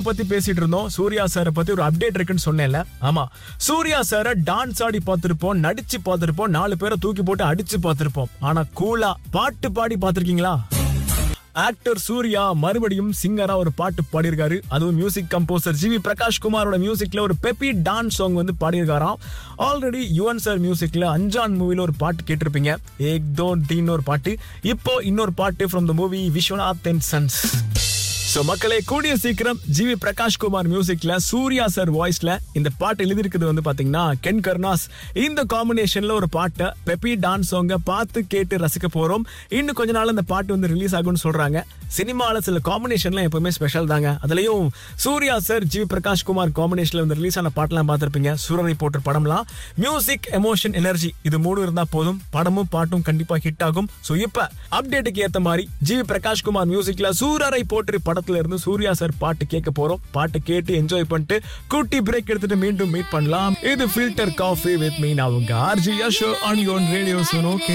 பத்தி பேசிட்டு இருந்தோம் சூர்யா சாரை பத்தி ஒரு அப்டேட் இருக்குன்னு சொன்னேன்ல ஆமா சூர்யா சாரை டான்ஸ் ஆடி பார்த்திருப்போம் நடிச்சு பார்த்திருப்போம் நாலு பேரை தூக்கி போட்டு அடிச்சு பார்த்திருப்போம் ஆனா கூலா பாட்டு பாடி பார்த்திருக்கீங்களா ஆக்டர் சூர்யா மறுபடியும் சிங்கரா ஒரு பாட்டு பாடியிருக்காரு அதுவும் மியூசிக் கம்போசர் ஜிவி பிரகாஷ் குமாரோட மியூசிக்ல ஒரு பெப்பி டான்ஸ் சாங் வந்து பாடியிருக்காராம் ஆல்ரெடி யுவன் சார் மியூசிக்ல அஞ்சான் மூவில ஒரு பாட்டு கேட்டிருப்பீங்க ஏக் தோ டீன்னு ஒரு பாட்டு இப்போ இன்னொரு பாட்டு from the movie Viswanath and sons so மக்களே கூடிய சீக்கிரம் ஜிவி பிரகாஷ் குமார் மியூசிக்ல சூர்யா சார் வாய்ஸ்ல இந்த பாட்டு எழுதியிருக்கிறது வந்து பாத்தீங்கன்னா கென் கருணாஸ் இந்த காம்பினேஷன்ல ஒரு பாட்டை பெப்பி டான்ஸ் சாங்க பார்த்து கேட்டு ரசிக்க போறோம் இன்னும் கொஞ்ச நாள் இந்த பாட்டு வந்து ரிலீஸ் ஆகும்னு சொல்றாங்க சினிமால சில காம்பினேஷன்லாம் எப்பவுமே ஸ்பெஷல் தாங்க அதுலயும் சூர்யா சார் ஜிவி பிரகாஷ் குமார் காம்பினேஷன்ல வந்து ரிலீஸ் ஆன பாட்டெல்லாம் பார்த்திருப்பீங்க சூரரை போட்டு படம்லாம் மியூசிக் எமோஷன் எனர்ஜி இது மூணு இருந்தா போதும் படமும் பாட்டும் கண்டிப்பா ஹிட் ஆகும் சோ இப்ப அப்டேட்டுக்கு ஏத்த மாதிரி ஜிவி பிரகாஷ் குமார் மியூசிக்ல சூரரை போட்டு படத்துல இருந்து சூர்யா சார் பாட்டு கேட்க போறோம் பாட்டு கேட்டு என்ஜாய் பண்ணிட்டு குட்டி பிரேக் எடுத்துட்டு மீண்டும் மீட் பண்ணலாம் இது ஃபில்டர் காஃபி வித் மீ நான் உங்க ஆர்ஜி ஷோ ஆன் யோன் ரேடியோ சோனோ